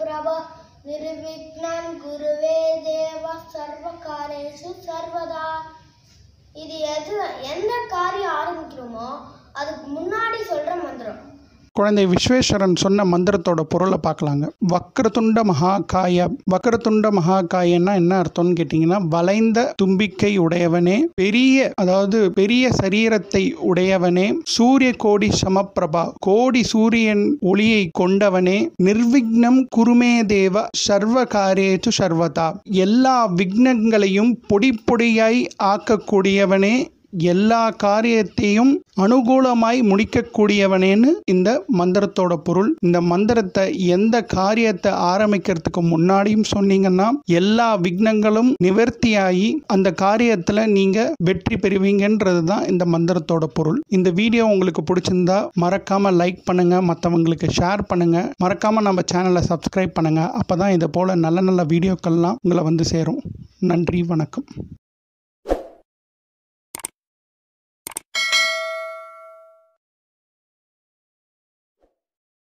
समप्रभ निर्विघ्नं गुरुवे देव सर्वकारेषु सर्वदा இது எது எந்த காரியம் ஆரம்பிக்கிறோமோ அதுக்கு முன்னாடி சொல்ற மந்திரம் குழந்தை விஸ்வேஸ்வரன் சொன்ன மந்திரத்தோட பொருளை பார்க்கலாங்க வக்ரதுண்ட மகாகாய வக்ரதுண்ட மகாகாயன்னா என்ன அர்த்தம்னு கேட்டிங்கன்னா வளைந்த தும்பிக்கை உடையவனே பெரிய அதாவது பெரிய சரீரத்தை உடையவனே சூரிய கோடி சமப்பிரபா கோடி சூரியன் ஒளியை கொண்டவனே நிர்விக்னம் குருமே தேவ சர்வ காரேச்சு சர்வதா எல்லா விக்னங்களையும் பொடி பொடியாய் ஆக்கக்கூடியவனே எல்லா காரியத்தையும் அனுகூலமாய் முடிக்கக்கூடியவனேன்னு இந்த மந்திரத்தோட பொருள் இந்த மந்திரத்தை எந்த காரியத்தை ஆரம்பிக்கிறதுக்கு முன்னாடியும் சொன்னீங்கன்னா எல்லா விக்னங்களும் நிவர்த்தியாகி அந்த காரியத்தில் நீங்கள் வெற்றி பெறுவீங்கன்றது தான் இந்த மந்திரத்தோட பொருள் இந்த வீடியோ உங்களுக்கு பிடிச்சிருந்தா மறக்காமல் லைக் பண்ணுங்கள் மற்றவங்களுக்கு ஷேர் பண்ணுங்கள் மறக்காமல் நம்ம சேனலை சப்ஸ்கிரைப் பண்ணுங்கள் அப்போ தான் இது போல் நல்ல நல்ல வீடியோக்கள்லாம் உங்களை வந்து சேரும் நன்றி வணக்கம்